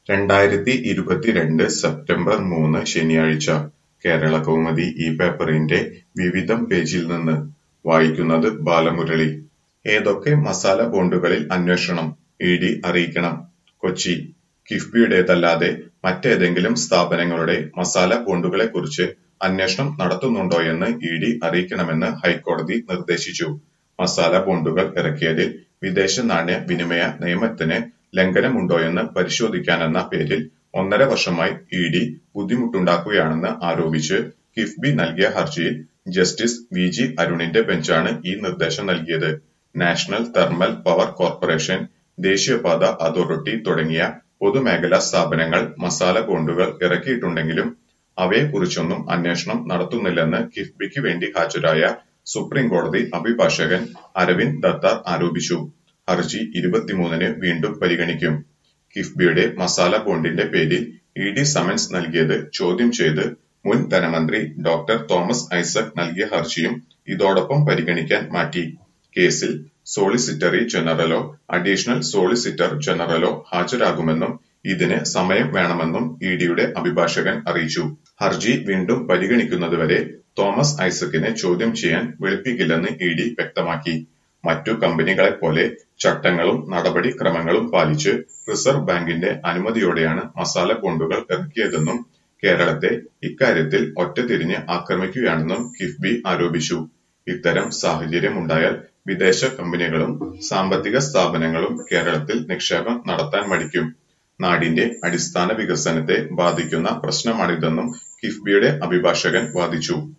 രണ്ടായിരത്തി ഇരുപത്തിരണ്ട് സെപ്റ്റംബർ മൂന്ന് ശനിയാഴ്ച കേരളകൗമുദി ഈ പേപ്പറിന്റെ വിവിധം പേജിൽ നിന്ന് വായിക്കുന്നത് ബാലമുരളി ഏതൊക്കെ മസാല ബോണ്ടുകളിൽ അന്വേഷണം ഇ ഡി അറിയിക്കണം കൊച്ചി കിഫ്ബിയുടേതല്ലാതെ മറ്റേതെങ്കിലും സ്ഥാപനങ്ങളുടെ മസാല ബോണ്ടുകളെക്കുറിച്ച് അന്വേഷണം നടത്തുന്നുണ്ടോയെന്ന് ഇ ഡി അറിയിക്കണമെന്ന് ഹൈക്കോടതി നിർദ്ദേശിച്ചു മസാല ബോണ്ടുകൾ ഇറക്കിയതിൽ വിദേശ നാണ്യ വിനിമയ നിയമത്തിന് ലംഘനമുണ്ടോയെന്ന് പരിശോധിക്കാനെന്ന പേരിൽ ഒന്നര വർഷമായി ഇ ഡി ബുദ്ധിമുട്ടുണ്ടാക്കുകയാണെന്ന് ആരോപിച്ച് കിഫ്ബി നൽകിയ ഹർജിയിൽ ജസ്റ്റിസ് വി ജി അരുണിന്റെ ബെഞ്ചാണ് ഈ നിർദ്ദേശം നൽകിയത് നാഷണൽ തെർമൽ പവർ കോർപ്പറേഷൻ ദേശീയപാത അതോറിറ്റി തുടങ്ങിയ പൊതുമേഖലാ സ്ഥാപനങ്ങൾ മസാല ബോണ്ടുകൾ ഇറക്കിയിട്ടുണ്ടെങ്കിലും അവയെക്കുറിച്ചൊന്നും അന്വേഷണം നടത്തുന്നില്ലെന്ന് കിഫ്ബിക്ക് വേണ്ടി ഹാജരായ സുപ്രീം കോടതി അഭിഭാഷകൻ അരവിന്ദ് ദത്താർ ആരോപിച്ചു ഹർജി ഇരുപത്തിമൂന്നിന് വീണ്ടും പരിഗണിക്കും കിഫ്ബിയുടെ മസാല ബോണ്ടിന്റെ പേരിൽ ഇ ഡി സമൻസ് നൽകിയത് ചോദ്യം ചെയ്ത് മുൻ ധനമന്ത്രി ഡോക്ടർ തോമസ് ഐസക് നൽകിയ ഹർജിയും ഇതോടൊപ്പം പരിഗണിക്കാൻ മാറ്റി കേസിൽ സോളിസിറ്ററി ജനറലോ അഡീഷണൽ സോളിസിറ്റർ ജനറലോ ഹാജരാകുമെന്നും ഇതിന് സമയം വേണമെന്നും ഇ ഡിയുടെ അഭിഭാഷകൻ അറിയിച്ചു ഹർജി വീണ്ടും പരിഗണിക്കുന്നതുവരെ തോമസ് ഐസക്കിനെ ചോദ്യം ചെയ്യാൻ വിളിപ്പിക്കില്ലെന്ന് ഇ ഡി വ്യക്തമാക്കി മറ്റു കമ്പനികളെപ്പോലെ ചട്ടങ്ങളും നടപടിക്രമങ്ങളും പാലിച്ച് റിസർവ് ബാങ്കിന്റെ അനുമതിയോടെയാണ് മസാല ബോണ്ടുകൾ ഇറക്കിയതെന്നും കേരളത്തെ ഇക്കാര്യത്തിൽ ഒറ്റതിരിഞ്ഞ് ആക്രമിക്കുകയാണെന്നും കിഫ്ബി ആരോപിച്ചു ഇത്തരം സാഹചര്യമുണ്ടായാൽ വിദേശ കമ്പനികളും സാമ്പത്തിക സ്ഥാപനങ്ങളും കേരളത്തിൽ നിക്ഷേപം നടത്താൻ മടിക്കും നാടിന്റെ അടിസ്ഥാന വികസനത്തെ ബാധിക്കുന്ന പ്രശ്നമാണിതെന്നും കിഫ്ബിയുടെ അഭിഭാഷകൻ വാദിച്ചു